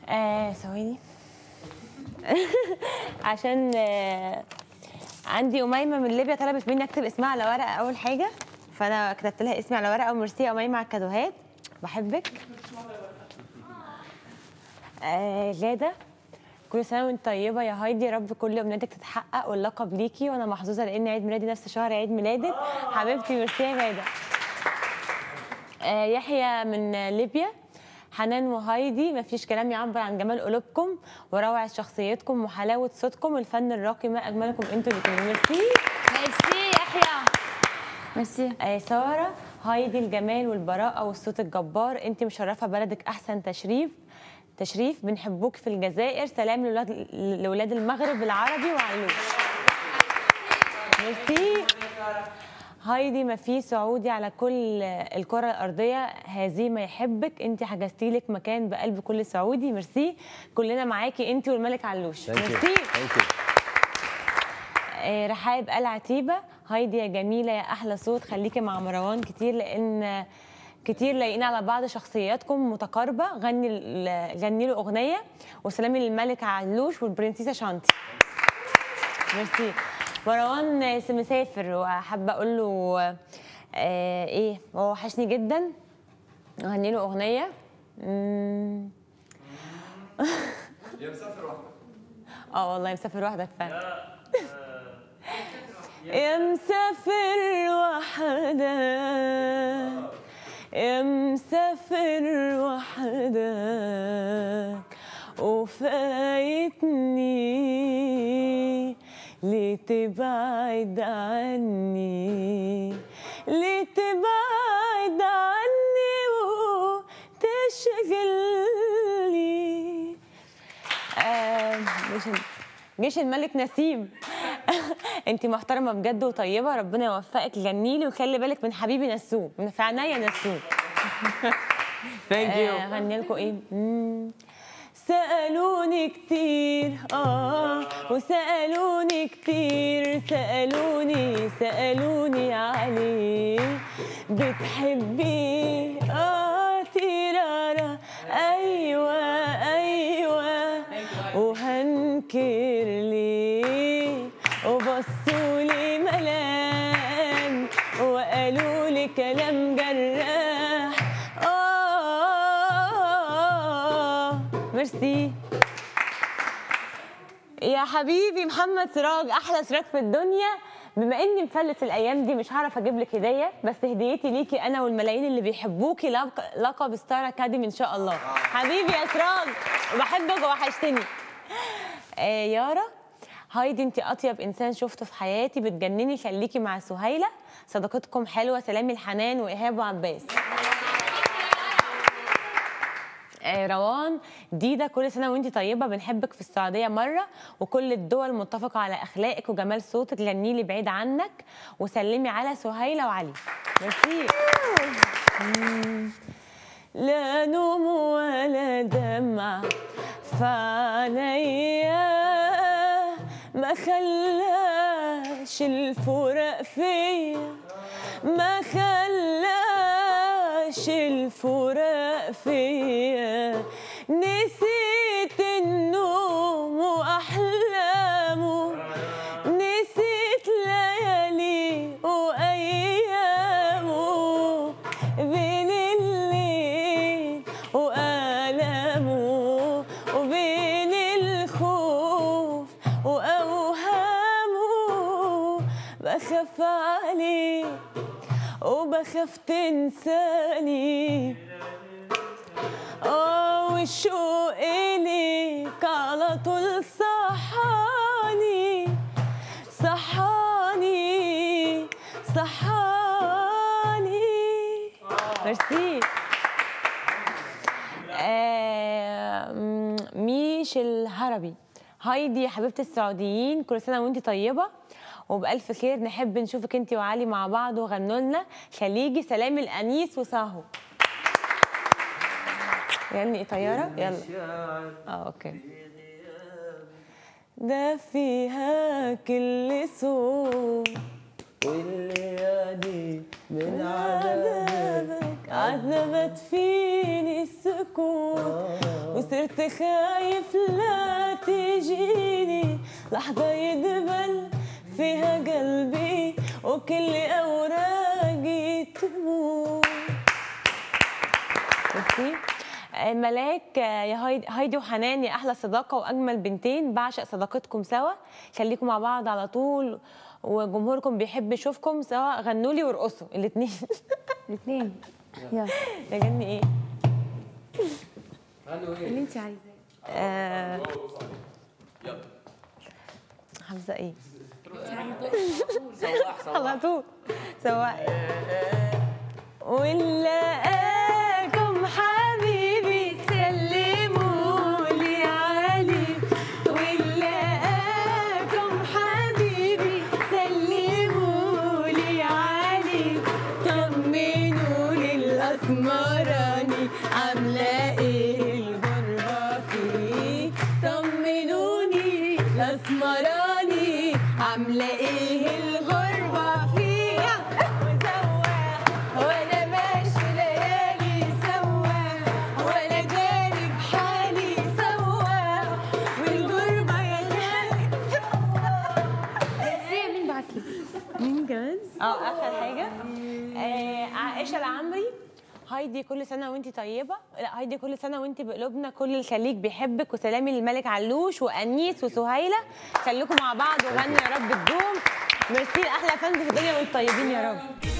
آه ثواني عشان آه عندي أميمة من ليبيا طلبت مني أكتب اسمها على ورقة أول حاجة فأنا كتبت لها اسمي على ورقة وميرسي يا أميمة على الكادوهات بحبك آه غادة كل سنة وانت طيبة يا هايدي يا رب كل أمنياتك تتحقق واللقب ليكي وأنا محظوظة لأن عيد ميلادي نفس شهر عيد ميلادك حبيبتي ميرسي يا غادة آه يحيى من ليبيا حنان وهايدي مفيش كلام يعبر عن جمال قلوبكم وروعة شخصيتكم وحلاوة صوتكم والفن الراقي ما أجملكم انتوا الاثنين ميرسي ميرسي يحيى ميرسي آه سارة هايدي الجمال والبراءة والصوت الجبار انت مشرفة بلدك أحسن تشريف تشريف بنحبوك في الجزائر سلام لولاد لولاد المغرب العربي وعلوش ميرسي هايدي ما في سعودي على كل الكرة الأرضية هذه ما يحبك انت حجزتي لك مكان بقلب كل سعودي ميرسي كلنا معاكي انت والملك علوش ميرسي آه، رحاب آل عتيبة هايدي يا جميلة يا أحلى صوت خليكي مع مروان كتير لأن كتير لايقين على بعض شخصياتكم متقاربة غني ال- غني له أغنية وسلامي للملك علوش والبرنسيسة شانتي ميرسي مروان مسافر وحابة أقول له آه إيه هو وحشني جدا غني له أغنية مم. يا مسافر وحدك اه والله مسافر وحدك فعلا يا مسافر وحدك يا مسافر وحدك وفايتني ليه تبعد عني ليه تبعد عني وتشغلني آه، جيش جيش الملك نسيم انت محترمه بجد وطيبه ربنا يوفقك غنيلي وخلي بالك من حبيبي نسوم من في عينيا نسوم ثانك يو آه، غني لكم ايه مم. سألوني كتير اه وسألوني كتير سألوني سألوني عليه بتحبيه اه تيرارا ايوه ايوه وهنكر ليه وبصوا لي ملام وقالوا لي كلام جراح آه ميرسي يا حبيبي محمد سراج احلى سراج في الدنيا بما اني مفلس الايام دي مش هعرف اجيب لك هديه بس هديتي ليكي انا والملايين اللي بيحبوكي لق- لقب ستار اكاديمي ان شاء الله حبيبي يا سراج بحبك وحشتني آه يارا هايدي انت اطيب انسان شفته في حياتي بتجنني خليكي مع سهيله صداقتكم حلوه سلامي الحنان وايهاب وعباس آه، روان ديدا كل سنه وانت طيبه بنحبك في السعوديه مره وكل الدول متفقه على اخلاقك وجمال صوتك غني لي بعيد عنك وسلمي على سهيله وعلي ميرسي مم. لا نوم ولا دمع فعليا ما خلاش الفراق فيا ما خلاش الفراق فيا نسيت النوم واحلامه نسيت ليالي وايامه بين الليل وآلامه وبين الخوف وأوهامه بخاف عليه وبخاف تنساني اه والشوق إليك على طول صحاني صحاني صحاني ميرسي آه، م- ميش الهربي هايدي يا حبيبه السعوديين كل سنه وانت طيبه وبألف خير نحب نشوفك انت وعلي مع بعض وغنوا لنا خليجي سلام الانيس وساهو يعني طياره يلا اه اوكي ده فيها كل صوت والليالي من عذابك عذبك عذبت فيني السكوت وصرت خايف لا تجيني لحظة يدبل فيها قلبي وكل أوراقي تموت ميرسي آه، ملاك آه، يا هايدي, هايدي وحنان يا احلى صداقه واجمل بنتين بعشق صداقتكم سوا خليكم مع بعض على طول وجمهوركم بيحب يشوفكم سوا غنوا لي وارقصوا الاثنين الاثنين يلا ده جني ايه اللي انت عايزاه آه حافظه ايه على طول سواء ونلاقاكم حبيبي سلموا لي علي ونلاقاكم حبيبي سلموا لي علي طمنوا لي الاسمراني عامله ايه الغربه فيه طمنوني الاسمراني عامله ايه الغربه فيه وزواح وانا ماشي ليالي سواح وانا جاري بحالي سواح والغربه يا خالي ميرسي مين بعت لي مين كمان؟ اه اخر حاجه آه عائشه العمري هايدي كل سنه وانت طيبه لا هايدي كل سنه وانت بقلوبنا كل الخليج بيحبك وسلامي للملك علوش وانيس وسهيله خليكم مع بعض وغنوا يا رب تدوم ميرسي لاحلى فانز في الدنيا والطيبين يا رب